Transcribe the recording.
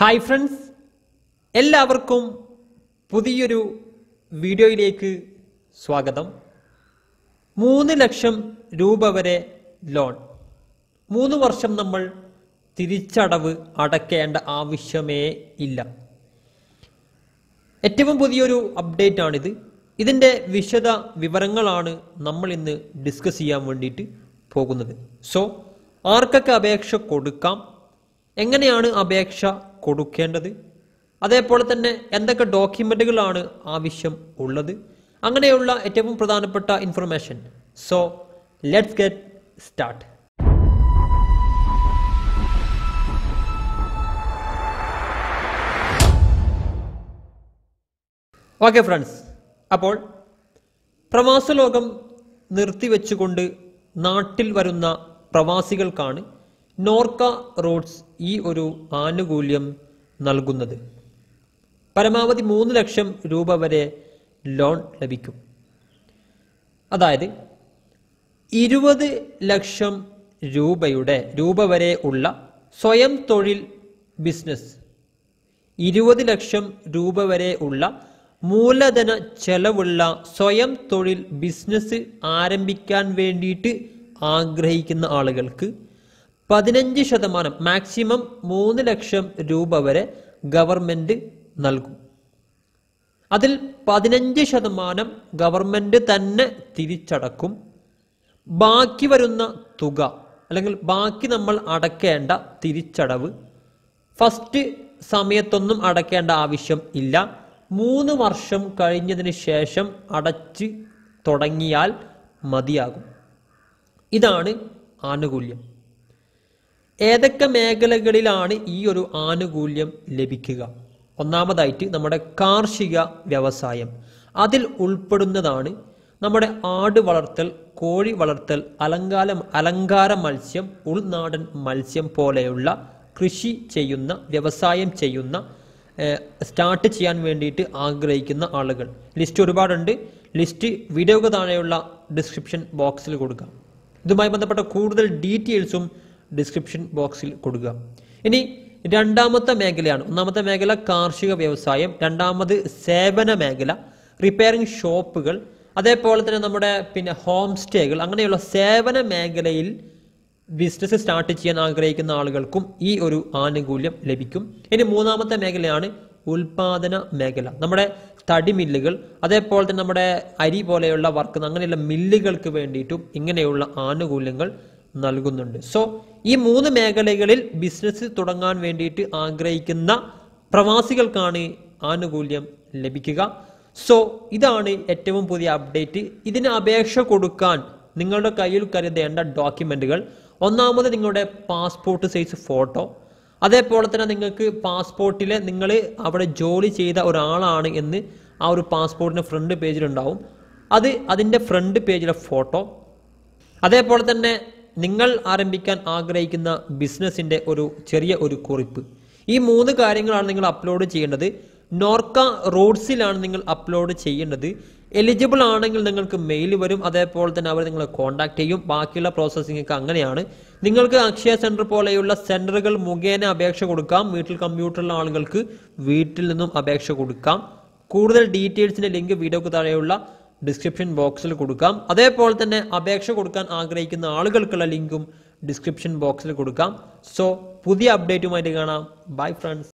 hi friends എല്ലാവർക്കും പുതിയൊരു വീഡിയോയിലേക്ക് സ്വാഗതം മൂന്ന് ലക്ഷം രൂപ വരെ ലോൺ മൂന്ന് വർഷം നമ്മൾ തിരിച്ചടവ് അടയ്ക്കേണ്ട ആവശ്യമേ ഇല്ല ഏറ്റവും പുതിയൊരു അപ്ഡേറ്റ് ആണിത് ഇതിൻ്റെ വിശദ വിവരങ്ങളാണ് നമ്മൾ ഇന്ന് ഡിസ്കസ് ചെയ്യാൻ വേണ്ടിയിട്ട് പോകുന്നത് സോ ആർക്കൊക്കെ അപേക്ഷ കൊടുക്കാം എങ്ങനെയാണ് അപേക്ഷ കൊടുക്കേണ്ടത് അതേപോലെ തന്നെ എന്തൊക്കെ ഡോക്യുമെൻറ്റുകളാണ് ആവശ്യം ഉള്ളത് അങ്ങനെയുള്ള ഏറ്റവും പ്രധാനപ്പെട്ട information so let's get start okay friends അപ്പോൾ പ്രവാസ ലോകം നിർത്തിവെച്ചുകൊണ്ട് നാട്ടിൽ വരുന്ന പ്രവാസികൾക്കാണ് നോർക്ക റോഡ്സ് ഈ ഒരു ആനുകൂല്യം നൽകുന്നത് പരമാവധി മൂന്ന് ലക്ഷം രൂപ വരെ ലോൺ ലഭിക്കും അതായത് ഇരുപത് ലക്ഷം രൂപയുടെ രൂപ വരെ ഉള്ള സ്വയം തൊഴിൽ ബിസിനസ് ഇരുപത് ലക്ഷം രൂപ വരെ ഉള്ള മൂലധന ചെലവുള്ള സ്വയം തൊഴിൽ ബിസിനസ് ആരംഭിക്കാൻ വേണ്ടിയിട്ട് ആഗ്രഹിക്കുന്ന ആളുകൾക്ക് പതിനഞ്ച് ശതമാനം മാക്സിമം മൂന്ന് ലക്ഷം രൂപ വരെ ഗവൺമെന്റ് നൽകും അതിൽ പതിനഞ്ച് ശതമാനം ഗവൺമെന്റ് തന്നെ തിരിച്ചടക്കും ബാക്കി വരുന്ന തുക അല്ലെങ്കിൽ ബാക്കി നമ്മൾ അടക്കേണ്ട തിരിച്ചടവ് ഫസ്റ്റ് സമയത്തൊന്നും അടക്കേണ്ട ആവശ്യം ഇല്ല മൂന്ന് വർഷം കഴിഞ്ഞതിന് ശേഷം അടച്ച് തുടങ്ങിയാൽ മതിയാകും ഇതാണ് ആനുകൂല്യം ഏതൊക്കെ മേഖലകളിലാണ് ഈ ഒരു ആനുകൂല്യം ലഭിക്കുക ഒന്നാമതായിട്ട് നമ്മുടെ കാർഷിക വ്യവസായം അതിൽ ഉൾപ്പെടുന്നതാണ് നമ്മുടെ ആട് വളർത്തൽ കോഴി വളർത്തൽ അലങ്കാര അലങ്കാര മത്സ്യം ഉൾനാടൻ മത്സ്യം പോലെയുള്ള കൃഷി ചെയ്യുന്ന വ്യവസായം ചെയ്യുന്ന ഏഹ്, സ്റ്റാർട്ട് ചെയ്യാൻ വേണ്ടിയിട്ട് ആഗ്രഹിക്കുന്ന ആളുകൾ ലിസ്റ്റ് ഒരുപാടുണ്ട് ലിസ്റ്റ് വീഡിയോക്ക് താഴെയുള്ള ഡിസ്ക്രിപ്ഷൻ ബോക്സിൽ കൊടുക്കാം ഇതുമായി ബന്ധപ്പെട്ട കൂടുതൽ ഡീറ്റെയിൽസും ഡിസ്ക്രിപ്ഷൻ ബോക്സിൽ കൊടുക്കുക ഇനി രണ്ടാമത്തെ മേഖലയാണ് ഒന്നാമത്തെ മേഖല കാർഷിക വ്യവസായം രണ്ടാമത് സേവന മേഖല റിപ്പയറിംഗ് ഷോപ്പുകൾ അതേപോലെ തന്നെ നമ്മുടെ പിന്നെ ഹോം സ്റ്റേകൾ അങ്ങനെയുള്ള സേവന മേഖലയിൽ ബിസിനസ് സ്റ്റാർട്ട് ചെയ്യാൻ ആഗ്രഹിക്കുന്ന ആളുകൾക്കും ഈ ഒരു ആനുകൂല്യം ലഭിക്കും ഇനി മൂന്നാമത്തെ മേഖലയാണ് ഉൽപാദന മേഖല നമ്മുടെ തടി മില്ലുകൾ അതേപോലെ തന്നെ നമ്മുടെ അരി പോലെയുള്ള വർക്ക് അങ്ങനെയുള്ള മില്ലുകൾക്ക് വേണ്ടിയിട്ടും ഇങ്ങനെയുള്ള ആനുകൂല്യങ്ങൾ നൽകുന്നുണ്ട് സോ ഈ മൂന്ന് മേഖലകളിൽ ബിസിനസ് തുടങ്ങാൻ വേണ്ടിയിട്ട് ആഗ്രഹിക്കുന്ന പ്രവാസികൾക്കാണ് ആനുകൂല്യം ലഭിക്കുക സോ ഇതാണ് ഏറ്റവും പുതിയ അപ്ഡേറ്റ് ഇതിന് അപേക്ഷ കൊടുക്കാൻ നിങ്ങളുടെ കയ്യിൽ കരുതേണ്ട ഡോക്യുമെന്റുകൾ ഒന്നാമത് നിങ്ങളുടെ പാസ്പോർട്ട് സൈസ് ഫോട്ടോ അതേപോലെ തന്നെ നിങ്ങൾക്ക് പാസ്പോർട്ടിലെ നിങ്ങൾ അവിടെ ജോലി ചെയ്ത ഒരാളാണ് എന്ന് ആ ഒരു പാസ്പോർട്ടിൻ്റെ ഫ്രണ്ട് പേജിലുണ്ടാവും അത് അതിൻ്റെ ഫ്രണ്ട് പേജിലെ ഫോട്ടോ അതേപോലെ തന്നെ നിങ്ങൾ ആരംഭിക്കാൻ ആഗ്രഹിക്കുന്ന ബിസിനസ്സിൻ്റെ ഒരു ചെറിയ ഒരു കുറിപ്പ് ഈ മൂന്ന് കാര്യങ്ങളാണ് നിങ്ങൾ അപ്ലോഡ് ചെയ്യേണ്ടത് നോർക്ക റോഡ്സിലാണ് നിങ്ങൾ അപ്ലോഡ് ചെയ്യേണ്ടത് എലിജിബിൾ ആണെങ്കിൽ നിങ്ങൾക്ക് മെയിൽ വരും അതേപോലെ തന്നെ അവർ നിങ്ങളെ കോൺടാക്ട് ചെയ്യും ബാക്കിയുള്ള പ്രോസസ്സിംഗ് ഒക്കെ അങ്ങനെയാണ് നിങ്ങൾക്ക് അക്ഷയ സെന്റർ പോലെയുള്ള സെന്ററുകൾ മുഖേന അപേക്ഷ കൊടുക്കാം വീട്ടിൽ കമ്പ്യൂട്ടറുള്ള ആളുകൾക്ക് വീട്ടിൽ നിന്നും അപേക്ഷ കൊടുക്കാം കൂടുതൽ ഡീറ്റെയിൽസിന്റെ ലിങ്ക് വീഡിയോക്ക് താഴെയുള്ള ഡിസ്ക്രിപ്ഷൻ ബോക്സിൽ കൊടുക്കാം അതേപോലെ തന്നെ അപേക്ഷ കൊടുക്കാൻ ആഗ്രഹിക്കുന്ന ആളുകൾക്കുള്ള ലിങ്കും ഡിസ്ക്രിപ്ഷൻ ബോക്സിൽ കൊടുക്കാം സോ പുതിയ അപ്ഡേറ്റുമായിട്ട് കാണാം ബൈ ഫ്രണ്ട്സ്